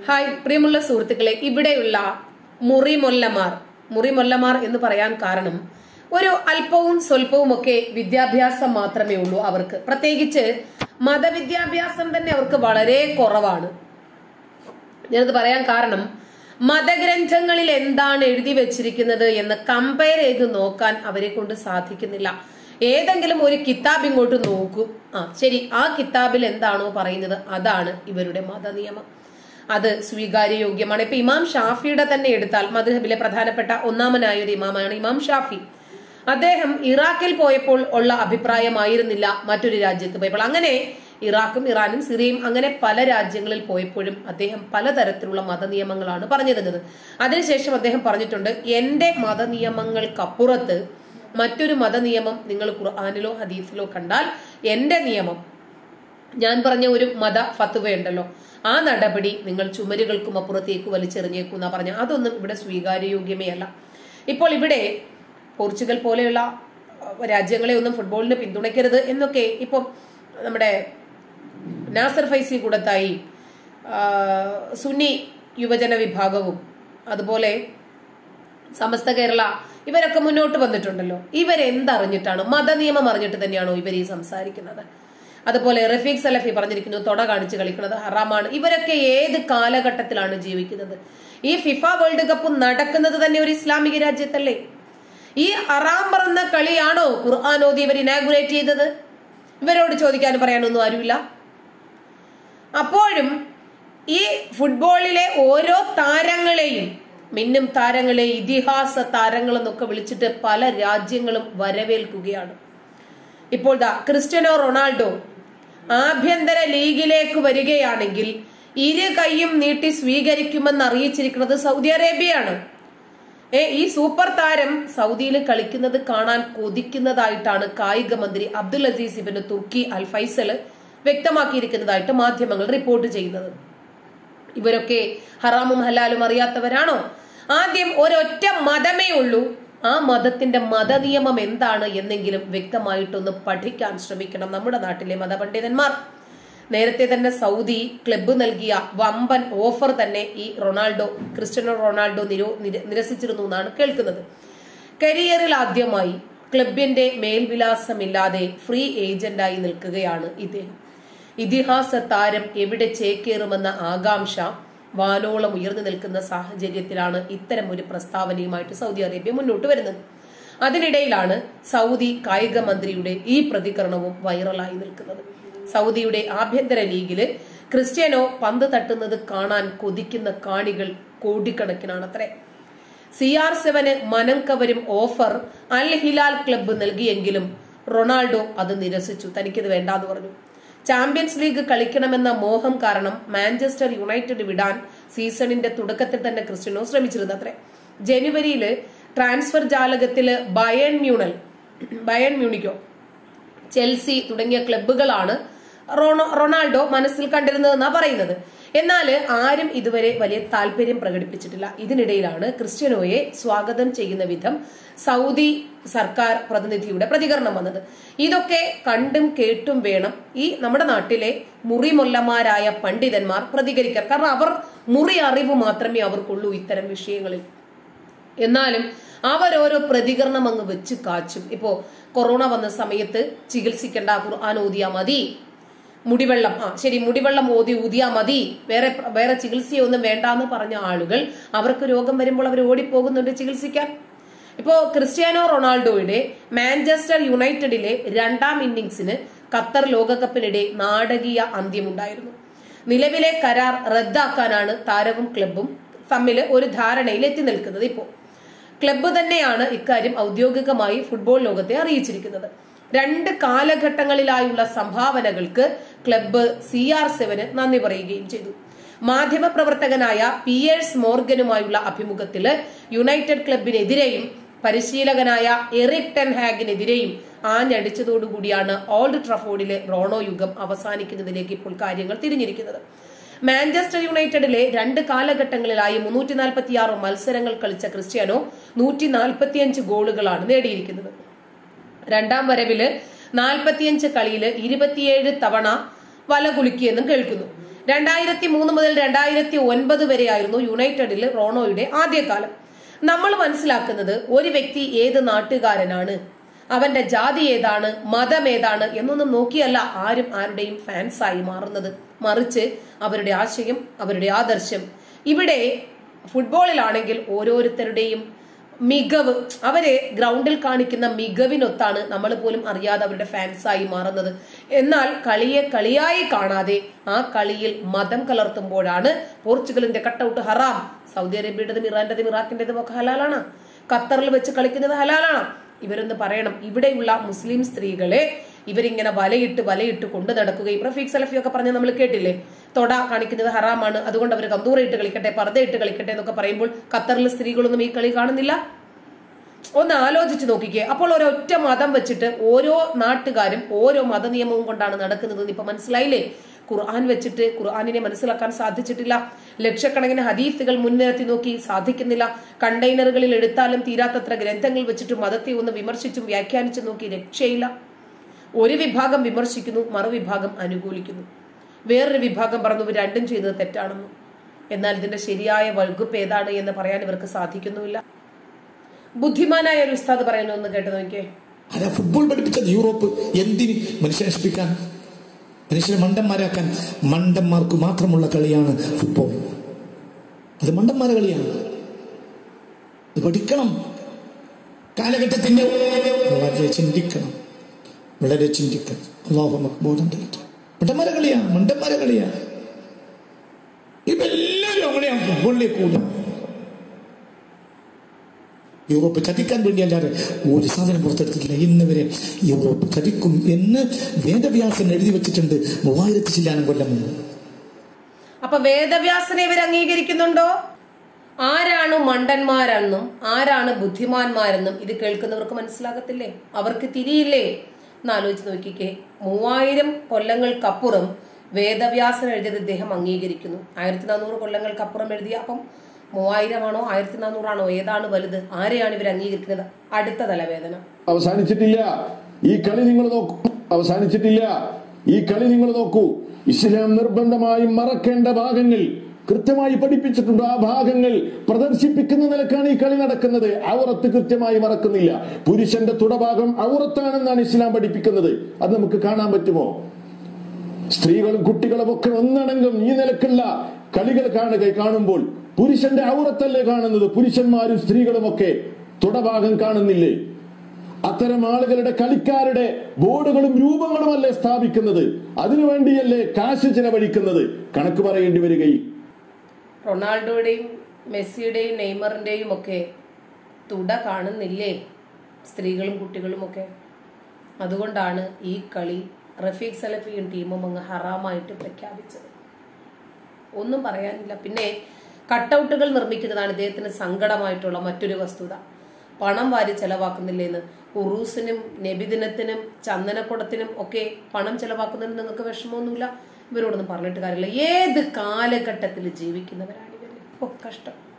hi പ്രിയമുള്ള സുഹൃത്തുക്കളെ ഇവിടെയുള്ള മുറിമൊല്ലമാർ മുറിമൊല്ലമാർ എന്ന് പറയാൻ കാരണം ഒരു അല്പവും സ്വല്പവും ഒക്കെ വിദ്യാഭ്യാസം മാത്രമേ ഉള്ളൂ അവർക്ക് പ്രത്യേകിച്ച് മതവിദ്യാഭ്യാസം തന്നെ അവർക്ക് വളരെ കുറവാണ് ഞാനത് പറയാൻ കാരണം മതഗ്രന്ഥങ്ങളിൽ എന്താണ് എഴുതി വെച്ചിരിക്കുന്നത് എന്ന് കമ്പയർ ചെയ്ത് നോക്കാൻ അവരെ കൊണ്ട് സാധിക്കുന്നില്ല ഏതെങ്കിലും ഒരു കിതാബ് ഇങ്ങോട്ട് നോക്കും ആ ശരി ആ കിതാബിൽ എന്താണോ പറയുന്നത് അതാണ് ഇവരുടെ മതനിയമം അത് സ്വീകാര്യയോഗ്യമാണ് ഇപ്പൊ ഇമാം ഷാഫിയുടെ തന്നെ എടുത്താൽ മധുഹബിലെ പ്രധാനപ്പെട്ട ഒന്നാമനായ ഒരു ഇമാമാണ് ഇമാം ഷാഫി അദ്ദേഹം ഇറാഖിൽ പോയപ്പോൾ ഉള്ള അഭിപ്രായമായിരുന്നില്ല മറ്റൊരു രാജ്യത്ത് പോയപ്പോൾ അങ്ങനെ ഇറാഖും ഇറാനും സിറിയയും അങ്ങനെ പല രാജ്യങ്ങളിൽ പോയപ്പോഴും അദ്ദേഹം പലതരത്തിലുള്ള മതനിയമങ്ങളാണ് പറഞ്ഞു തന്നത് അതിനുശേഷം അദ്ദേഹം പറഞ്ഞിട്ടുണ്ട് എന്റെ മതനിയമങ്ങൾക്കപ്പുറത്ത് മറ്റൊരു മതനിയമം നിങ്ങൾ ഖുർആാനിലോ ഹദീസിലോ കണ്ടാൽ എന്റെ നിയമം ഞാൻ പറഞ്ഞ ഒരു മത ഫത്തുവയുണ്ടല്ലോ ആ നടപടി നിങ്ങൾ ചുമരുകൾക്കും അപ്പുറത്തേക്ക് വലിച്ചെറിഞ്ഞേക്കുന്ന പറഞ്ഞ അതൊന്നും ഇവിടെ സ്വീകാര്യയോഗ്യമേ അല്ല ഇപ്പോൾ ഇവിടെ പോർച്ചുഗൽ പോലെയുള്ള അഹ്, രാജ്യങ്ങളെ ഒന്നും ഫുട്ബോളിന് പിന്തുണയ്ക്കരുത് എന്നൊക്കെ ഇപ്പം നമ്മുടെ നാസർ ഫൈസി കൂടത്തായി ആ, സുന്നി യുവജന വിഭാഗവും അതുപോലെ സമസ്ത കേരള ഇവരൊക്കെ മുന്നോട്ട് വന്നിട്ടുണ്ടല്ലോ ഇവരെന്തറിഞ്ഞിട്ടാണ് മതനിയമം അറിഞ്ഞിട്ട് തന്നെയാണോ ഇവർ ഈ സംസാരിക്കുന്നത് അതുപോലെ റഫീഖ് സലഫി പറഞ്ഞിരിക്കുന്നു തൊട കാണിച്ച് കളിക്കുന്നത് ഹറാമാണ് ഇവരൊക്കെ ഏത് കാലഘട്ടത്തിലാണ് ജീവിക്കുന്നത് ഈ ഫിഫ വേൾഡ് കപ്പ് നടക്കുന്നത് തന്നെ ഒരു ഇസ്ലാമിക രാജ്യത്തല്ലേ ഈ ഹറാം പറഞ്ഞ കളിയാണോ ഖുർആൻ ഓതി ഇവർ ഇനാഗുറേറ്റ് ചെയ്തത് ഇവരോട് ചോദിക്കാനും പറയാനൊന്നും ആരുമില്ല അപ്പോഴും ഈ ഫുട്ബോളിലെ ഓരോ താരങ്ങളെയും മിന്നും താരങ്ങളെ ഇതിഹാസ താരങ്ങൾ എന്നൊക്കെ വിളിച്ചിട്ട് പല രാജ്യങ്ങളും വരവേൽക്കുകയാണ് ഇപ്പോൾ ദാ ക്രിസ്ത്യനോ റൊണാൾഡോ ആഭ്യന്തര ലീഗിലേക്ക് വരികയാണെങ്കിൽ ഇരു കൈയും നീട്ടി സ്വീകരിക്കുമെന്ന് അറിയിച്ചിരിക്കുന്നത് സൗദി അറേബ്യയാണ് ഏ ഈ സൂപ്പർ താരം സൗദിയിൽ കളിക്കുന്നത് കാണാൻ കൊതിക്കുന്നതായിട്ടാണ് കായിക മന്ത്രി അബ്ദുൽ അസീസ് ഇബിന് തുർക്കി അൽ ഫൈസൽ വ്യക്തമാക്കിയിരിക്കുന്നതായിട്ട് മാധ്യമങ്ങൾ റിപ്പോർട്ട് ചെയ്യുന്നത് ഇവരൊക്കെ ഹറാമും ഹലാലും അറിയാത്തവരാണോ ആദ്യം ഒരൊറ്റ മതമേ ഉള്ളൂ ആ മതത്തിന്റെ മതനിയമം എന്താണ് എന്നെങ്കിലും വ്യക്തമായിട്ടൊന്ന് പഠിക്കാൻ ശ്രമിക്കണം നമ്മുടെ നാട്ടിലെ മതപണ്ഡിതന്മാർ നേരത്തെ തന്നെ സൗദി ക്ലബ്ബ് നൽകിയ വമ്പൻ ഓഫർ തന്നെ ഈ റൊണാൾഡോ ക്രിസ്ത്യനോ റൊണാൾഡോ നിരോ നിര- നിരസിച്ചിരുന്നു എന്നാണ് കേൾക്കുന്നത് കരിയറിൽ ആദ്യമായി ക്ലബിന്റെ മേൽവിലാസമില്ലാതെ ഫ്രീ ഏജന്റായി നിൽക്കുകയാണ് ഇദ്ദേഹം ഇതിഹാസ താരം എവിടെ ചേക്കേറുമെന്ന ആകാംക്ഷ വാനോളം ഉയർന്നു നിൽക്കുന്ന സാഹചര്യത്തിലാണ് ഇത്തരം ഒരു പ്രസ്താവനയുമായിട്ട് സൗദി അറേബ്യ മുന്നോട്ട് വരുന്നത് അതിനിടയിലാണ് സൗദി കായിക മന്ത്രിയുടെ ഈ പ്രതികരണവും വൈറലായി നിൽക്കുന്നത് സൗദിയുടെ ആഭ്യന്തര ലീഗില് ക്രിസ്ത്യാനോ പന്ത് തട്ടുന്നത് കാണാൻ കൊതിക്കുന്ന കാണികൾ കോടിക്കണക്കിനാണത്രേ സി ആർ സെവന് മനം കവരും ഓഫർ അൽ ഹിലാൽ ക്ലബ്ബ് നൽകിയെങ്കിലും റൊണാൾഡോ അത് നിരസിച്ചു തനിക്കിത് വേണ്ടാന്ന് പറഞ്ഞു ചാമ്പ്യൻസ് ലീഗ് കളിക്കണമെന്ന മോഹം കാരണം മാഞ്ചസ്റ്റർ യുണൈറ്റഡ് വിടാൻ സീസണിന്റെ തുടക്കത്തിൽ തന്നെ ക്രിസ്ത്യനോ ശ്രമിച്ചിരുന്നത്രേ ജനുവരിയില് ട്രാൻസ്ഫർ ജാലകത്തില് ബയൺ മ്യൂണൽ ബയൺ മ്യൂണിക്കോ ചെൽസി തുടങ്ങിയ ക്ലബ്ബുകളാണ് റൊണ- റൊണാൾഡോ മനസ്സിൽ കണ്ടിരുന്നതെന്നാ പറയുന്നത് എന്നാൽ ആരും ഇതുവരെ വലിയ താല്പര്യം പ്രകടിപ്പിച്ചിട്ടില്ല ഇതിനിടയിലാണ് ക്രിസ്ത്യനോയെ സ്വാഗതം ചെയ്യുന്ന വിധം സൗദി സർക്കാർ പ്രതിനിധിയുടെ പ്രതികരണം വന്നത് ഇതൊക്കെ കണ്ടും കേട്ടും വേണം ഈ നമ്മുടെ നാട്ടിലെ മുറിമൊല്ലമാരായ പണ്ഡിതന്മാർ പ്രതികരിക്കാൻ കാരണം അവർ മുറി അറിവ് മാത്രമേ അവർക്കുള്ളൂ ഇത്തരം വിഷയങ്ങളിൽ എന്നാലും അവരോരോ പ്രതികരണം അങ്ങ് വെച്ച് കാച്ചും ഇപ്പോ കൊറോണ വന്ന സമയത്ത് ചികിത്സിക്കേണ്ട ഖുർആൻ ഓതിയാ മതി മുടിവെള്ളം ആ ശരി മുടിവെള്ളം ഓതി ഊതിയാ മതി വേറെ വേറെ ചികിത്സയൊന്നും വേണ്ടാന്ന് പറഞ്ഞ ആളുകൾ അവർക്ക് രോഗം വരുമ്പോൾ അവർ ഓടിപ്പോകുന്നുണ്ട് ചികിത്സിക്കാൻ ഇപ്പോ ക്രിസ്ത്യാനോ റൊണാൾഡോയുടെ മാഞ്ചസ്റ്റർ യുണൈറ്റഡിലെ രണ്ടാം ഇന്നിംഗ്സിന് ഖത്തർ ലോകകപ്പിനിടെ നാടകീയ അന്ത്യമുണ്ടായിരുന്നു നിലവിലെ കരാർ റദ്ദാക്കാനാണ് താരവും ക്ലബും തമ്മിൽ ഒരു ധാരണയിൽ എത്തി നിൽക്കുന്നത് ഇപ്പോൾ ക്ലബ്ബ് തന്നെയാണ് ഇക്കാര്യം ഔദ്യോഗികമായി ഫുട്ബോൾ ലോകത്തെ അറിയിച്ചിരിക്കുന്നത് രണ്ട് കാലഘട്ടങ്ങളിലായുള്ള സംഭാവനകൾക്ക് ക്ലബ്ബ് സി ആർ സെവന് നന്ദി പറയുകയും ചെയ്തു മാധ്യമപ്രവർത്തകനായ പിയേഴ്സ് മോർഗനുമായുള്ള അഭിമുഖത്തില് യുണൈറ്റഡ് ക്ലബിനെതിരെയും പരിശീലകനായ എറിക് ടെൻ ഹാഗിനെതിരെയും ആഞ്ഞടിച്ചതോടുകൂടിയാണ് ഓൾഡ് ട്രഫോർഡിലെ റോണോ യുഗം അവസാനിക്കുന്നതിലേക്ക് ഇപ്പോൾ കാര്യങ്ങൾ തിരിഞ്ഞിരിക്കുന്നത് മാഞ്ചസ്റ്റർ യുണൈറ്റഡിലെ രണ്ട് കാലഘട്ടങ്ങളിലായി മുന്നൂറ്റി നാൽപ്പത്തിയാറ് മത്സരങ്ങൾ കളിച്ച ക്രിസ്ത്യാനോ നൂറ്റി നാൽപ്പത്തിയഞ്ച് ഗോളുകളാണ് നേടിയിരിക്കുന്നത് രണ്ടാം വരവില് നാൽപ്പത്തിയഞ്ച് കളിയില് ഇരുപത്തിയേഴ് തവണ വല കുലുക്കിയെന്നും കേൾക്കുന്നു രണ്ടായിരത്തി മൂന്ന് മുതൽ രണ്ടായിരത്തി ഒൻപത് വരെയായിരുന്നു യുണൈറ്റഡിൽ റോണോയുടെ ആദ്യകാലം നമ്മൾ മനസ്സിലാക്കുന്നത് ഒരു വ്യക്തി ഏത് നാട്ടുകാരനാണ് അവന്റെ ജാതി ഏതാണ് മതം ഏതാണ് എന്നൊന്നും നോക്കിയല്ല ആരും ആരുടെയും ഫാൻസായി മാറുന്നത് മറിച്ച് അവരുടെ ആശയം അവരുടെ ആദർശം ഇവിടെ ഫുട്ബോളിലാണെങ്കിൽ ഓരോരുത്തരുടെയും മികവ് അവരെ ഗ്രൗണ്ടിൽ കാണിക്കുന്ന മികവിനൊത്താണ് നമ്മൾ പോലും അറിയാതെ അവരുടെ ഫാൻസായി മാറുന്നത് എന്നാൽ കളിയെ കളിയായി കാണാതെ ആ കളിയിൽ മതം കലർത്തുമ്പോഴാണ് പോർച്ചുഗലിന്റെ കട്ടൗട്ട് ഹറാം സൗദി അറേബ്യയുടേതും ഇറാന്റേതും ഇറാഖിന്റേതും ഒക്കെ ഹലാലാണ് ഖത്തറിൽ വെച്ച് കളിക്കുന്നത് ഹലാലാണ് ഇവരൊന്ന് പറയണം ഇവിടെയുള്ള മുസ്ലിം സ്ത്രീകളെ ഇവരിങ്ങനെ വലയിട്ട് വലയിട്ട് കൊണ്ടു നടക്കുകയും റഫീഖ് സലഫി ഒക്കെ പറഞ്ഞ നമ്മൾ കേട്ടില്ലേ തൊട കാണിക്കുന്നത് ഹറാമാണ് അതുകൊണ്ട് അവർ കന്തൂറ ഇട്ട് കളിക്കട്ടെ പർദ്ദ ഇട്ട് കളിക്കട്ടെ എന്നൊക്കെ പറയുമ്പോൾ ഖത്തറിലെ സ്ത്രീകളൊന്നും ഈ കളി കാണുന്നില്ല ഒന്ന് ആലോചിച്ച് നോക്കിക്കേ അപ്പോൾ ഒരൊറ്റ മതം വെച്ചിട്ട് ഓരോ നാട്ടുകാരും ഓരോ മത നിയമവും കൊണ്ടാണ് നടക്കുന്നത് ഇപ്പൊ മനസ്സിലായില്ലേ ഖുർആൻ വെച്ചിട്ട് ഖുർആാനിനെ മനസ്സിലാക്കാൻ സാധിച്ചിട്ടില്ല ലക്ഷക്കണക്കിന് ഹദീസുകൾ മുൻനിർത്തി നോക്കി സാധിക്കുന്നില്ല കണ്ടെയ്നറുകളിൽ എടുത്താലും തീരാത്തത്ര ഗ്രന്ഥങ്ങൾ വെച്ചിട്ട് മതത്തെ ഒന്ന് വിമർശിച്ചും വ്യാഖ്യാനിച്ചും നോക്കി രക്ഷയില്ല ഒരു വിഭാഗം വിമർശിക്കുന്നു മറുവിഭാഗം അനുകൂലിക്കുന്നു വേറൊരു വിഭാഗം പറഞ്ഞു ഇവർ രണ്ടും ചെയ്തത് തെറ്റാണെന്ന് എന്നാൽ ഇതിന്റെ ശരിയായ വകുപ്പ് ഏതാണ് എന്ന് പറയാൻ ഇവർക്ക് സാധിക്കുന്നുമില്ല ബുദ്ധിമാനായ ഒരു ഉസ്താദ് പറയുന്നു ഒന്ന് കേട്ട് നോക്കിയേ ആരാ ഫുട്ബോൾ പഠിപ്പിച്ചത് യൂറോപ്പ് എന്തിന് മനുഷ്യനെ നശിപ്പിക്കാൻ മനുഷ്യനെ മണ്ടന്മാരാക്കാൻ മണ്ടന്മാർക്ക് മാത്രമുള്ള കളിയാണ് ഫുട്ബോൾ അത് മണ്ടന്മാരെ കളിയാണ് ഇത് പഠിക്കണം കാലഘട്ടത്തിന്റെ വളരെ ചിന്തിക്കണം വളരെ ചിന്തിക്കണം അള്ളാഹു നമുക്ക് ബോധം തരട്ടെ മണ്ടന്മാരെ കളിയാണ് മണ്ടന്മാരെ കളിയാണ് ഇപ്പൊ എല്ലാവരും അങ്ങനെയാണ് ഫുട്ബോളിലേക്ക് കൂടുക യൂറോപ്പ് ചതിക്കാൻ വേണ്ടി അല്ലാതെ ഒരു സാധനം പുറത്തെടുത്തിട്ടില്ല ഇന്ന് വരെ യൂറോപ്പ് ചതിക്കും എന്ന് വേദവ്യാസൻ എഴുതി വെച്ചിട്ടുണ്ട് മൂവായിരത്തി ചില്ലാനം കൊല്ലം മുമ്പ് അപ്പൊ വേദവ്യാസനെ ഇവർ അംഗീകരിക്കുന്നുണ്ടോ ആരാണ് മണ്ടന്മാരെന്നും ആരാണ് ബുദ്ധിമാന്മാരെന്നും ഇത് കേൾക്കുന്നവർക്ക് മനസ്സിലാകത്തില്ലേ അവർക്ക് തിരിയില്ലേ എന്ന് ആലോചിച്ച് നോക്കിക്കേ മൂവായിരം കൊല്ലങ്ങൾക്കപ്പുറം വേദവ്യാസൻ എഴുതിയത് ഇദ്ദേഹം അംഗീകരിക്കുന്നു ആയിരത്തി നാനൂറ് കൊല്ലങ്ങൾക്കപ്പുറം എഴുതിയ അപ്പം മൂവായിരമാണോ ആയിരത്തി നാനൂറാണോ ഏതാണ് വലുത് ആരെയാണ് ഇവർ അംഗീകരിക്കുന്നത് അടുത്ത തലവേദന അവസാനിച്ചിട്ടില്ല ഈ കളി നിങ്ങൾ നോക്കൂ അവസാനിച്ചിട്ടില്ല ഈ കളി നിങ്ങൾ നോക്കൂ ഇസ്ലാം നിർബന്ധമായും മറക്കേണ്ട ഭാഗങ്ങൾ കൃത്യമായി പഠിപ്പിച്ചിട്ടുണ്ട് ആ ഭാഗങ്ങൾ പ്രദർശിപ്പിക്കുന്ന നിലക്കാണ് ഈ കളി നടക്കുന്നത് ഔറത്ത് കൃത്യമായി മറക്കുന്നില്ല പുരുഷന്റെ തുടഭാഗം ഔറത്താണെന്നാണ് ഇസ്ലാം പഠിപ്പിക്കുന്നത് അത് നമുക്ക് കാണാൻ പറ്റുമോ സ്ത്രീകളും കുട്ടികളും ഒക്കെ ഒന്നടങ്കം ഈ നിലക്കുള്ള കളികൾ കാണുക കാണുമ്പോൾ പുരുഷന്റെ ഔറത്തല്ലേ കാണുന്നത് പുരുഷന്മാരും സ്ത്രീകളും ഒക്കെ തുടഭാഗം കാണുന്നില്ലേ അത്തരം ആളുകളുടെ കളിക്കാരുടെ ബോർഡുകളും രൂപങ്ങളുമല്ലേ സ്ഥാപിക്കുന്നത് അതിനുവേണ്ടിയല്ലേ കാശ് ചെലവഴിക്കുന്നത് കണക്ക് പറയേണ്ടി വരികയും റൊണാൾഡോയുടെയും മെസ്സിയുടെയും നെയ്മറിന്റെയും ഒക്കെ തുട കാണുന്നില്ലേ സ്ത്രീകളും കുട്ടികളും ഒക്കെ അതുകൊണ്ടാണ് ഈ കളി റഫീഖ് സലഫിയും ടീമും അങ്ങ് ഹറാമായിട്ട് പ്രഖ്യാപിച്ചത് ഒന്നും പറയാനില്ല പിന്നെ കട്ടൗട്ടുകൾ നിർമ്മിക്കുന്നതാണ് ഇദ്ദേഹത്തിന് സങ്കടമായിട്ടുള്ള മറ്റൊരു വസ്തുത പണം വാരി ചെലവാക്കുന്നില്ലേന്ന് ഉറൂസിനും നബിദിനത്തിനും ചന്ദനക്കുടത്തിനും ഒക്കെ പണം ചെലവാക്കുന്നതിന് നിങ്ങൾക്ക് വിഷമമൊന്നുമില്ല ഇവരോടൊന്നും പറഞ്ഞിട്ട് കാര്യമില്ല ഏത് കാലഘട്ടത്തിൽ ജീവിക്കുന്നവരാണ് ഇവര് ഓ കഷ്ടം